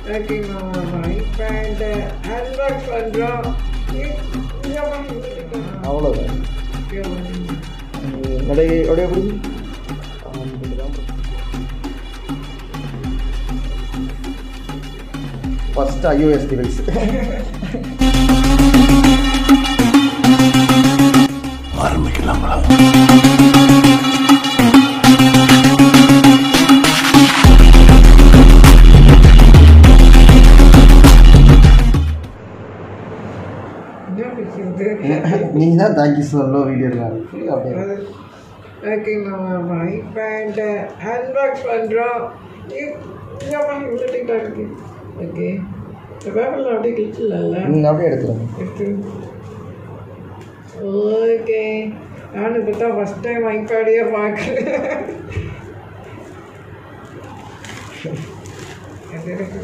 Okay மாமா iPad unbox பண்ணுறோம் அவ்வளோதான் நடை அப்படியே எப்படி ஃபஸ்ட் ஐஓஎஸ் டிவைஸ் ஆரம்பிக்கலாங்களா என்ன பேசுறது நீ தான் தேங்க்யூ சொல்லோ வீடியோலாம் அப்படியே ஓகே மாமா ஐபேட் அன்பாக்ஸ் பண்ணுறோம் இவ்வளோ இருக்கு ஓகே இந்த பேப்பரில் அப்படியே கிழிச்சிடலாம்ல நீங்கள் அப்படியே எடுத்துருங்க எடுத்து ஓகே நானும் இப்போ தான் ஃபஸ்ட் டைம் ஐபேடையே பார்க்குறேன் அது எனக்கு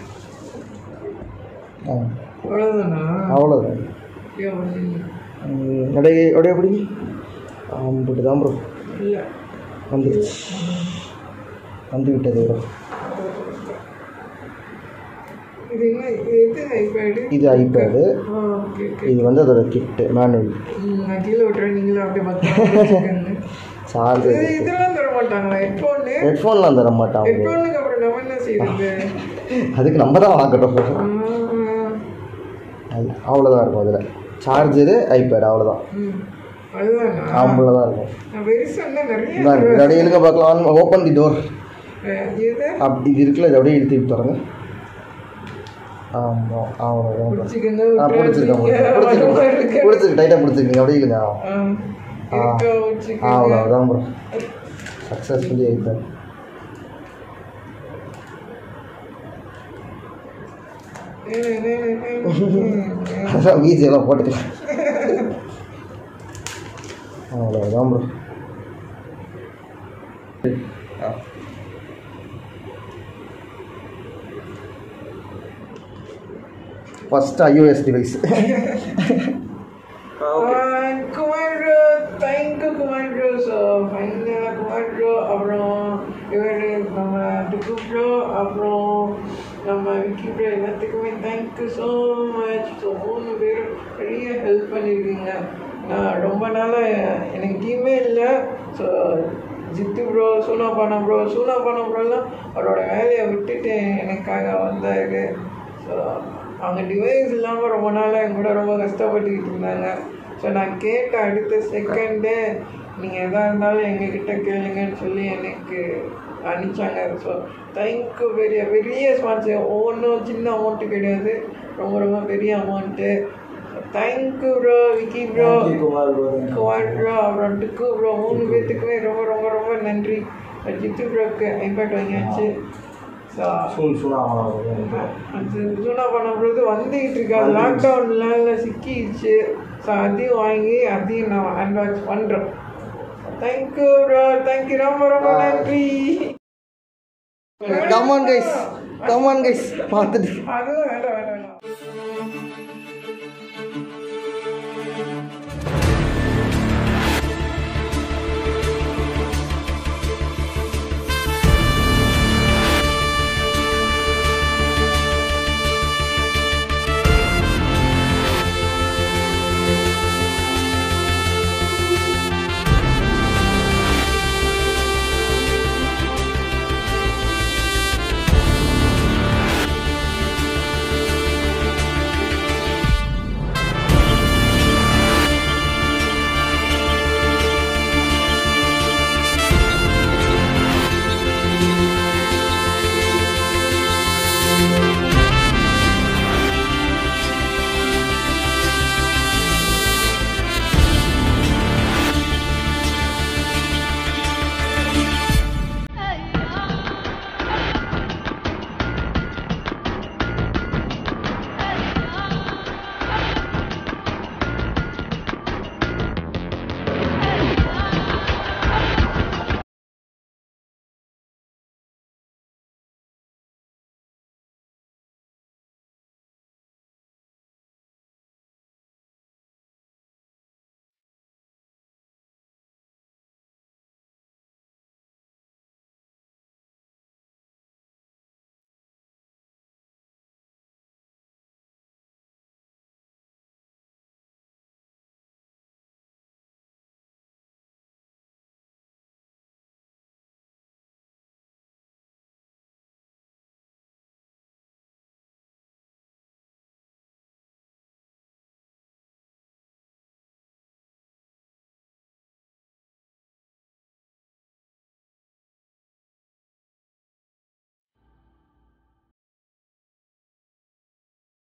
ஆ அவ்வளோதானா அவ்வளோதான் ஐயோ, நடை அப்படியே எப்படி இப்படி தான் ப்ரோ இல்லை வந்துருச்சு வந்து விட்டது ப்ரோ இது என்ன இது எது ஐபேடு இது ஐபேடு ஆ ஓகே ஓகே இது வந்து அதோட கிட்டு மேனுவல் ம், நான் கீழே விட்டுறேன் நீங்களும் அப்படியே மற்ற சார்ஜர் இதெல்லாம் தர மாட்டாங்களா ஹெட்ஃபோனு ஹெட்ஃபோன்லாம் தர மாட்டாங்க ஹெட்ஃபோனுக்கு அப்புறம் நம்ம என்ன செய்யறது அதுக்கு நம்ம தான் வாங்கணும் ஆ, அது அவ்வளோதான் இருக்கும் அதில் சார்ஜரு ஐபேட் அவ்வளோதான் ம். அதுதானா ஆம்பில் தான் இருக்கும் நான் பெருசாக இருந்தால் நிறைய இந்தாங்க, இது அப்படியே இழுக்க பார்க்கலாம் ஓப்பன் தி டோர் அஹ், இது அப்படி இது இருக்குல்ல இது அப்படியே இழுத்து தரங்க ஆமாம் அவ்வளோதான் பிடிச்சிக்கங்க ஆ பிடிச்சிருக்கேன் பிடிச்சிருக்கேன் பிடிச்சிருக்கு டைட்டாக பிடிச்சிருக்கீங்க அப்படியே இழுங்க ஆ ஆ அவ்வளோதான் ப்ரோ சக்ஸஸ்ஃபுல்லி ஐபேட் அதான் வீஜெல்லாம் போட்டுக்கலாம் அவ்வளோதான் bro first iOS device Kumar thank you Kumar bro so ஃபைனலாக குமார் ப்ரோ அப்புறம் இவர் நம்ம டுக்கு ப்ரோ அப்புறம் நம்ம விக்கி ப்ரோ எல்லாத்துக்குமே தேங்க்யூ ஸோ மச் ஸோ மூணு பேரும் நிறைய ஹெல்ப் பண்ணியிருக்கீங்க நான் ரொம்ப நாளாக எனக்கு டீமே இல்லை so Jithu bro Soona Paana bro Soona Paana ப்ரோலாம் அவரோட வேலையை விட்டுட்டு எனக்காக வந்தார் ஸோ அவங்க டிவைஸ் இல்லாமல் ரொம்ப நாளாக என் கூட ரொம்ப கஷ்டப்பட்டுக்கிட்டு இருந்தாங்க ஸோ நான் கேட்ட அடுத்த செகண்டே நீங்கள் எதாக இருந்தாலும் எங்ககிட்ட கேளுங்கன்னு சொல்லி எனக்கு அனுப்பிச்சாங்க ஸோ தேங்க்யூ பெரிய பெரிய ஸ்பான்சர் ஒவ்வொன்றும் சின்ன அமௌண்ட்டு கிடையாது ரொம்ப ரொம்ப பெரிய அமௌண்ட்டு thank you bro Vicky bro Kumar bro அப்புறம் டிக்கு ப்ரோ மூணு பேர்த்துக்குமே ரொம்ப ரொம்ப ரொம்ப நன்றி ஜித்து ப்ரோக்கு ஐபேட் வாங்கியாச்சு ஸோ அது சூனா பண்ண பொழுது வந்துகிட்டு இருக்கு அது லாக்டவுன்ல சிக்கிடுச்சு ஸோ அதையும் வாங்கி அதையும் நான் அன்பாக்ஸ் பண்ணுறோம் தேங்க்யூ ப்ரோ தேங்க்யூ ரொம்ப ரொம்ப நன்றி கமான் கைஸ் கமான் கைஸ் பார்த்துட்டு அதுவும் வேண்டாம் வேண்டாம் வேண்டாம்